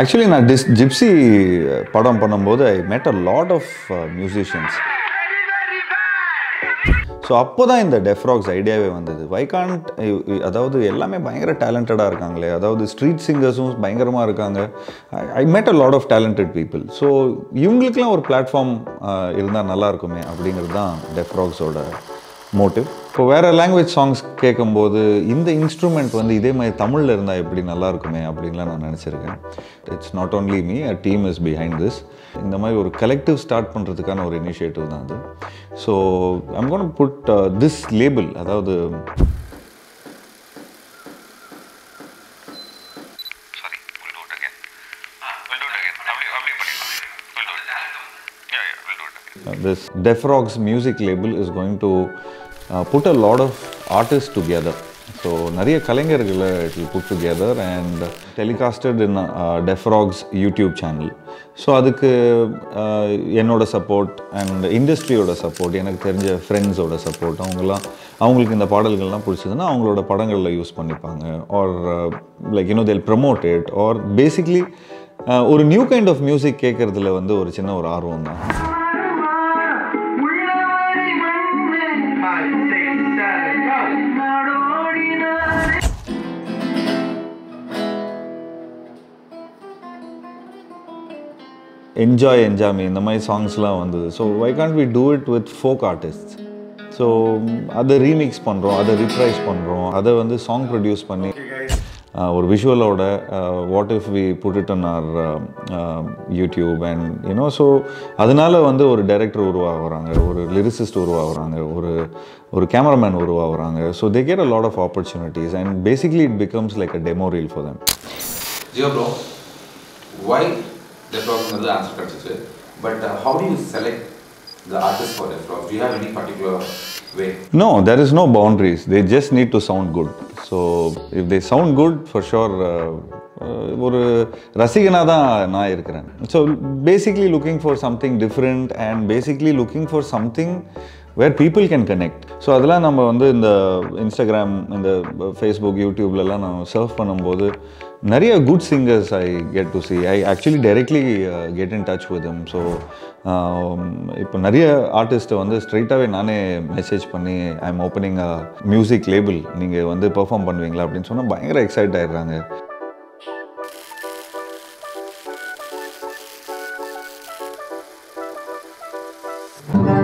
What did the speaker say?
Actually நான் டிஸ் Gypsy படம் பண்ணும்போது I met a lot of musicians so அப்போ தான் இந்த டெஃப்ராக்ஸ் ஐடியாவே வந்தது வைகாண்ட் அதாவது எல்லாமே பயங்கர டேலண்டடாக இருக்காங்களே அதாவது ஸ்ட்ரீட் சிங்கர்ஸும் பயங்கரமாக இருக்காங்க I met a lot of talented people so இவங்களுக்குலாம் ஒரு பிளாட்ஃபார்ம் இருந்தால் நல்லா இருக்குமே அப்படிங்கிறது தான் டெஃப்ராக்ஸோட மோட்டிவ் இப்போ வேறு லாங்குவேஜ் சாங்ஸ் கேட்கும்போது இந்த இன்ஸ்ட்ருமெண்ட் வந்து இதே மாதிரி தமிழில் இருந்தால் எப்படி நல்லா இருக்குமே அப்படின்லாம் நான் நினச்சிருக்கேன் it's not only me a team is behind this இந்த மாதிரி ஒரு கலெக்டிவ் ஸ்டார்ட் பண்ணுறதுக்கான ஒரு இனிஷியேட்டிவ் தான் அது so I'm gonna put this label அதாவது Sorry, we'll do it again. We'll do it again. அப்படியே அப்படியே பண்ணிடலாம். We'll do it. Yeah, yeah, we'll do it again. Uh, this Defrogs music label is going to uh, put a lot of artists together. So நிறைய கலைஞர்களை it will put together and telecasted in Tefrak's YouTube channel so அதுக்கு uh, என்னோட support and இண்டஸ்ட்ரியோட support எனக்கு தெரிஞ்ச ஃப்ரெண்ட்ஸோட support அவங்கெல்லாம் அவங்களுக்கு இந்த பாடல்கள்லாம் பிடிச்சதுன்னா அவங்களோட படங்களில் யூஸ் பண்ணிப்பாங்க or like you know they'll promote it or basically ஒரு நியூ கைண்ட் ஆஃப் மியூசிக் கேட்குறதுல வந்து ஒரு சின்ன ஒரு ஆர்வம் தான் Five, six, seven, go. Enjoy Enjaami இந்த மாதிரி சாங்ஸ்லாம் வந்தது so why can't we do it with folk artist so அதை ரீமிக்ஸ் பண்ணுறோம் அதை ரீப்ரைஸ் பண்ணுறோம் அதை வந்து சாங் ப்ரொடியூஸ் பண்ணி ஆஹ், ஒரு விஷுவலோட what if we put it on or YouTube and you know so அதனால வந்து ஒரு டைரக்டர் உருவாகுறாங்க ஒரு லிரிசிஸ்ட் உருவாகுறாங்க ஒரு ஒரு கேமராமேன் உருவாகுறாங்க so they get a lot of opportunities and basically it becomes like a demo reel for them ஜியோ bro why டெஃப்ராக்ங்கிறது ஆன்சர் கிடச்சிச்சு but how do you select the artist for Tefrak do have any particular way No, there is no boundaries. They just need to sound good. So if they sound good, for sure, uh, uh, ஒரு ரசிகனாக தான் நான் இருக்கிறேன் so basically looking for something different and basically looking for something where people can connect so அதெல்லாம் நம்ம வந்து இந்த Instagram இந்த Facebook யூடியூப்லலாம் நம்ம சர்வ் பண்ணும்போது நிறைய good singers I get to see I actually directly get in touch with so இப்போ நிறைய ஆர்டிஸ்ட்டை வந்து ஸ்ட்ரைட்டாகவே நானே மெசேஜ் பண்ணி I am opening a music label நீங்கள் வந்து பெர்ஃபார்ம் பண்ணுவீங்களா அப்படின்னு சொன்னால் பயங்கர எக்ஸைட் ஆயிடுறாங்க Thank